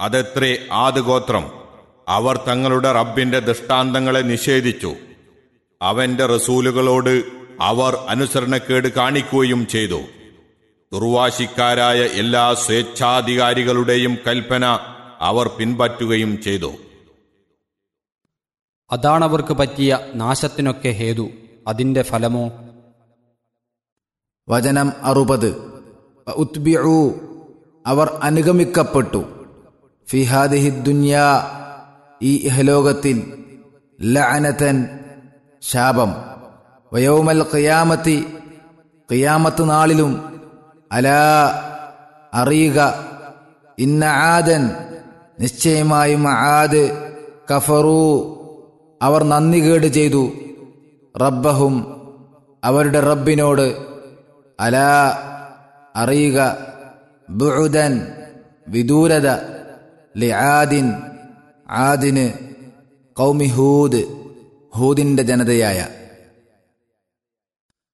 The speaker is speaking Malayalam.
അതെത്രേ ആദ് ഗോത്രം അവർ തങ്ങളുടെ റബ്ബിന്റെ ദൃഷ്ടാന്തങ്ങളെ നിഷേധിച്ചു അവന്റെ റസൂലുകളോട് അവർ അനുസരണക്കേട് കാണിക്കുകയും ചെയ്തു ദുർവാശിക്കാരായ എല്ലാ സ്വേച്ഛാധികാരികളുടെയും കൽപ്പന അവർ പിൻപറ്റുകയും ചെയ്തു അതാണവർക്ക് പറ്റിയ നാശത്തിനൊക്കെ ഹേതു അതിന്റെ ഫലമോ വചനം അറുപത് ഉത്ബിഉ അവർ അനുഗമിക്കപ്പെട്ടു ഫിഹാദിഹി ദുന്യാ ഈ ഇഹലോകത്തിൽ ലഅനതൻ ശാപം വയോമൽ ഖിയാമത്തി ഖിയാമത്ത് നാളിലും അലാ അറിയുക ഇന്ന ആദൻ നിശ്ചയമായും ആദ് കഫറു അവർ നന്ദികേട് ചെയ്തു റബ്ബഹും അവരുടെ റബ്ബിനോട് അലാ അറിയുക ബുഉദൻ വിദൂരത ലിആദിൻ ആദിന് കൗമി ഹൂദ് ഹൂദിന്റെ ജനതയായ